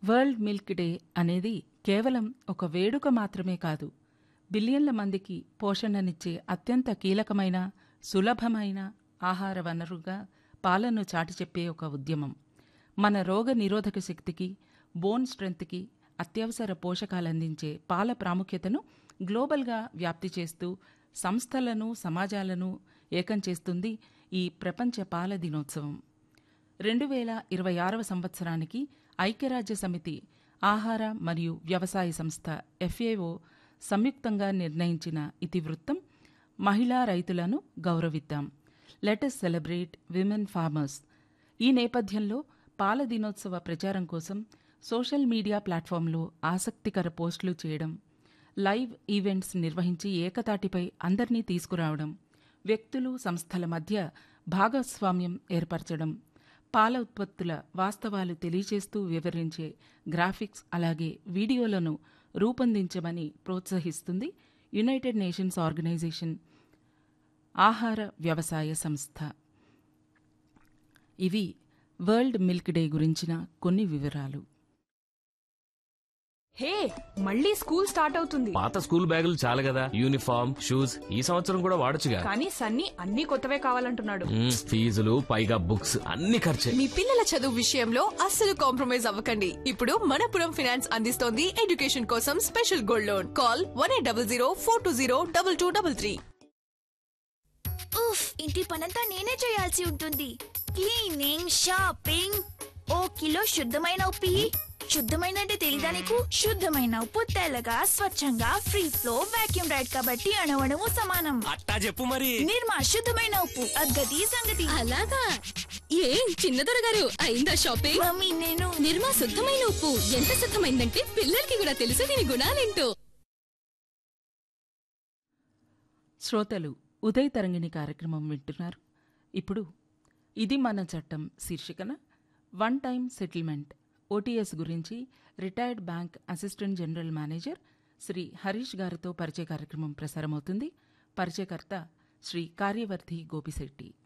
World milk day అనేది కేవలం ఒక వేడుక మాత్రమే కాదు బిలియన్ల మందికి పోషణనిచ్చే అత్యంత కీలకమైన సులభమైన ఆహార వనరుగా పాలను చాటి చెప్పే ఒక ఉద్యమం మన రోగ నిరోధక శక్తికి బోన్ స్ట్రెంత్కి అత్యవసర పోషకాలందించే పాల ప్రాముఖ్యతను గ్లోబల్గా వ్యాప్తి చేస్తూ సంస్థలను సమాజాలను ఏకం చేస్తుంది ఈ ప్రపంచ పాల దినోత్సవం రెండు వేల ఇరవై ఆరవ సంవత్సరానికి ఐక్యరాజ్య సమితి ఆహార మరియు వ్యవసాయ సంస్థ ఎఫ్ఏఓ సంయుక్తంగా నిర్ణయించిన ఇతివృత్తం మహిళా రైతులను గౌరవిద్దాం లెటస్ సెలబ్రేట్ విమెన్ ఫార్మర్స్ ఈ నేపథ్యంలో పాల దినోత్సవ ప్రచారం కోసం సోషల్ మీడియా ప్లాట్ఫామ్లో ఆసక్తికర పోస్టులు చేయడం లైవ్ ఈవెంట్స్ నిర్వహించి ఏకతాటిపై అందర్నీ తీసుకురావడం వ్యక్తులు సంస్థల మధ్య భాగస్వామ్యం ఏర్పరచడం పాల ఉత్పత్తుల వాస్తవాలు తెలియచేస్తూ వివరించే గ్రాఫిక్స్ అలాగే వీడియోలను రూపొందించమని ప్రోత్సహిస్తుంది యునైటెడ్ నేషన్స్ ఆర్గనైజేషన్ ఆహార వ్యవసాయ సంస్థ ఇవి వరల్డ్ మిల్క్ డే గురించిన కొన్ని వివరాలు హే మళ్ళీ స్కూల్ స్టార్ట్ అవుతుంది పాత స్కూల్ బ్యాగులు చాలు కదా యూనిఫామ్ షూస్ ఈ సంవత్సరం కూడా వాడొచ్చుగా కానీ సన్నీ అన్ని కొత్తవే కావాలంటున్నాడు మ్మ్, ఫీజులు పైగా బుక్స్ అన్ని ఖర్చే మీ పిల్లల చదువు విషయంలో అస్సలు కాంప్రమైజ్ అవ్వకండి ఇప్పుడు మనపురం ఫినాన్స్ అందిస్తోంది ఎడ్యుకేషన్ కోసం special gold loan call one eight double zero four two zero double two double three ఉఫ్ ఇంటి పనంతా నేనే చేయాల్సి ఉంటుంది క్లీనింగ్ షాపింగ్ ఓ కిలో శుద్ధమైన ఉప్పు ఇయ్యి. శుద్ధమైన అంటే తెలీదా నీకు శుద్ధమైన ఉప్పు తెల్లగా స్వచ్ఛంగా ఫ్రీ ఫ్లో వాక్యూమ్ రైడ్ కాబట్టి అణవణము సమానం అట్టా చెప్పు మరి నిర్మా శుద్ధమైన ఉప్పు అద్గతి సంగతి అలాగా ఏం చిన్నదొర గారు అయిందా షాపింగ్ మమ్మీ నేను నిర్మా శుద్ధమైన ఉప్పు ఎంత శుద్ధమైందంటే పిల్లలకి కూడా తెలుసు దీని గుణాలేంటో శ్రోతలు ఉదయ్ తరంగిణి కార్యక్రమం వింటున్నారు ఇప్పుడు ఇది మన చట్టం శీర్షికన వన్ టైం సెటిల్మెంట్ ఓటీఎస్ గురించి retired bank assistant general manager Shri Harish గారితో పరిచయ కార్యక్రమం ప్రసారమవుతుంది పరిచయకర్త శ్రీ కార్యవర్ధి గోపిశెట్టి